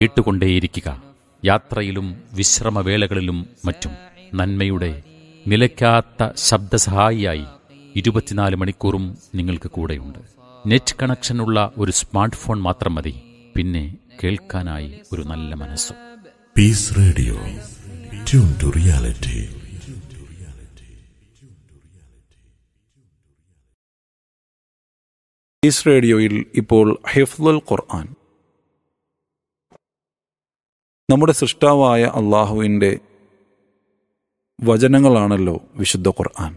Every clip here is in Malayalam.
കേട്ടുകൊണ്ടേയിരിക്കുക യാത്രയിലും വിശ്രമവേളകളിലും മറ്റും നന്മയുടെ നിലയ്ക്കാത്ത ശബ്ദസഹായിയായി ഇരുപത്തിനാല് മണിക്കൂറും നിങ്ങൾക്ക് കൂടെയുണ്ട് നെറ്റ് കണക്ഷനുള്ള ഒരു സ്മാർട്ട് ഫോൺ മാത്രം മതി പിന്നെ കേൾക്കാനായി ഒരു നല്ല മനസ്സും Peace Radio. Tune to reality. ഈസ് റേഡിയോയിൽ ഇപ്പോൾ ഹിഫ്ലുൽ ഖുർആൻ നമ്മുടെ സൃഷ്ടാവായ അള്ളാഹുവിൻ്റെ വചനങ്ങളാണല്ലോ വിശുദ്ധ ഖുർആൻ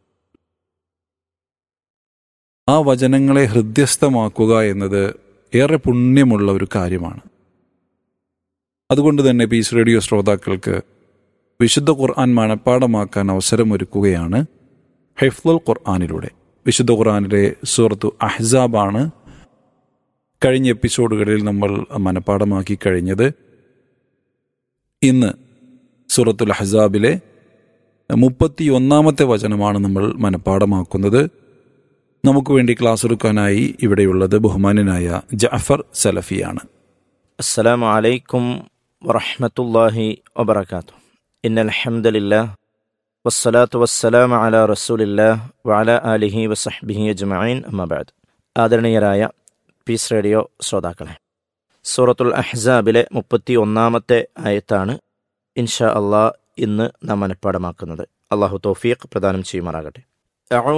ആ വചനങ്ങളെ ഹൃദ്യസ്ഥമാക്കുക എന്നത് ഏറെ പുണ്യമുള്ള ഒരു കാര്യമാണ് അതുകൊണ്ട് തന്നെ പീസ് റേഡിയോ ശ്രോതാക്കൾക്ക് വിശുദ്ധ ഖുർആൻ മനഃപ്പാടമാക്കാൻ അവസരമൊരുക്കുകയാണ് ഹെഫ്ലുൽ ഖുർആാനിലൂടെ വിശുദ്ധ ഖുർആാനിലെ സൂറത്തു അഹ്സാബാണ് കഴിഞ്ഞ എപ്പിസോഡുകളിൽ നമ്മൾ മനഃപ്പാടമാക്കി കഴിഞ്ഞത് ഇന്ന് സൂറത്തുൽ അഹ്സാബിലെ മുപ്പത്തി ഒന്നാമത്തെ വചനമാണ് നമ്മൾ മനഃപ്പാടമാക്കുന്നത് നമുക്ക് വേണ്ടി ക്ലാസ് എടുക്കാനായി ഇവിടെയുള്ളത് ബഹുമാനനായ ജഅഫർ സലഫിയാണ് السلام عليكم ورحمة الله وبركاته إن الحمد لله والصلاة والسلام على رسول الله وعلى آله وصحبه أجمعين أما بعد ആദരണീയരായ പീസ് റേഡിയോ ശ്രോതാക്കളെ സൂറത്തുൽ അഹ്സാബിലെ മുപ്പത്തി ഒന്നാമത്തെ ആയത്താണ് ഇൻഷാ അള്ളാഹ് ഇന്ന് നാം മനഃപ്പാടമാക്കുന്നത് അള്ളാഹു തൗഫീഖ് പ്രദാനം ചെയ്യുമാറാകട്ടെ